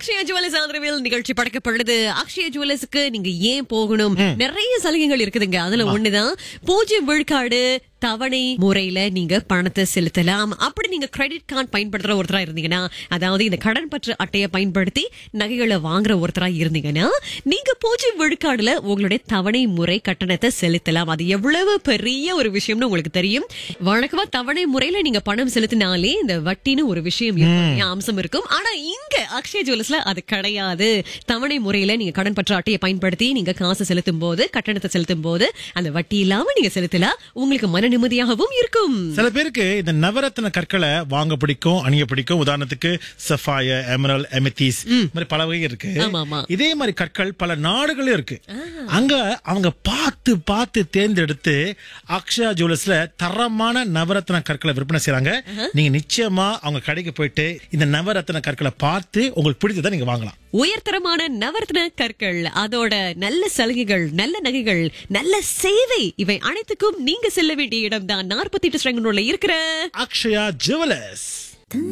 Akshaya jewellers ஆதரவில் நிகழ்ச்சி படைக்கப்படுது அக்ஷயா ஜுவல்லர்ஸ்க்கு நீங்க ஏன் போகணும் நிறைய சலுகைகள் இருக்குதுங்க அதுல ஒண்ணுதான் பூஜ்ஜியம் விழுக்காடு தவணை முறையில நீங்க பணத்தை செலுத்தலாம் அப்படி நீங்க கிரெடிட் கார்டு பயன்படுத்துற ஒருத்தரா இருந்தீங்கன்னா அதாவது இந்த கடன் பற்று அட்டையை பயன்படுத்தி நகைகளை வாங்குற ஒருத்தரா இருந்தீங்கன்னா நீங்க பூஜ்ஜியம் விழுக்காடுல உங்களுடைய தவணை முறை கட்டணத்தை செலுத்தலாம் அது எவ்வளவு பெரிய ஒரு விஷயம்னு உங்களுக்கு தெரியும் வழக்கமா தவணை முறையில நீங்க பணம் செலுத்தினாலே இந்த வட்டின்னு ஒரு விஷயம் இருக்கும் இல்லையா? அம்சம் இருக்கும் ஆனா இங்க அக்ஷய ஜுவல்லர்ஸ்ல அது கிடையாது தவணை முறையில நீங்க கடன் பற்ற அட்டையை பயன்படுத்தி நீங்க காசு செலுத்தும் போது கட்டணத்தை செலுத்தும் போது அந்த வட்டி இல்லாம நீங்க செலுத்தலாம் உங்களுக்கு மன நிம்மதியாகவும் இருக்கும் சில பேருக்கு இந்த நவரத்ன கற்களை வாங்க பிடிக்கும் அணிய பிடிக்கும் உதாரணத்துக்கு சஃபாய எமரல் எமெத்திஸ் மாதிரி பல வகை இருக்கு ஆமா, ஆமா. இதே மாதிரி கற்கள் பல நாடுகளும் இருக்கு அங்க அவங்க பார்த்து பார்த்து தேர்ந்தெடுத்து அக்ஷயா ஜுவல்லர்ஸ்ல தரமான நவரத்ன கற்களை விற்பனை செய்றாங்க நீங்க நிச்சயமா அவங்க கடைக்கு போயிட்டு இந்த நவரத்ன கற்களை பார்த்து உங்களுக்கு பிடிச்சதை நீங்க வாங்கலாம் உயர்தரமான நவரத்ன கற்கள் அதோட நல்ல சலுகைகள் நல்ல நகைகள் நல்ல சேவை இவை அனைத்துக்கும் நீங்க செல்ல வேண்டிய இடம் தான் நாற்பத்தி எட்டு இருக்கிற அக்ஷயா ஜுவல்லர்ஸ்